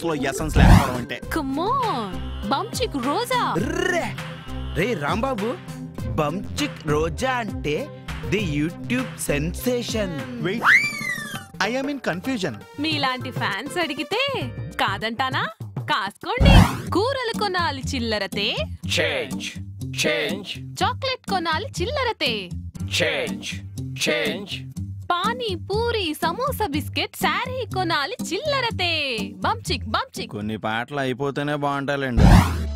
Lips లో essence లేకపోవడం అంటే కమోన్ బంచిక్ రోజా రే రే రాంబాబు బంచిక్ రోజా అంటే the YouTube sensation wait I am in confusion మీలాంటి ఫ్యాన్స్ అడిగితే కాదంటానా కాసుకోండి కూరలు కొనాలి చిల్లరతే Change, change, చాక్లెట్ కొనాలి చిల్లరతే change, change. Pani puri samosa biscuit sari కొనాలి చిల్లరతే బంచిక్ బంచిక్ కొన్ని పాటలు అయిపోతేనే బాగుంటాయండి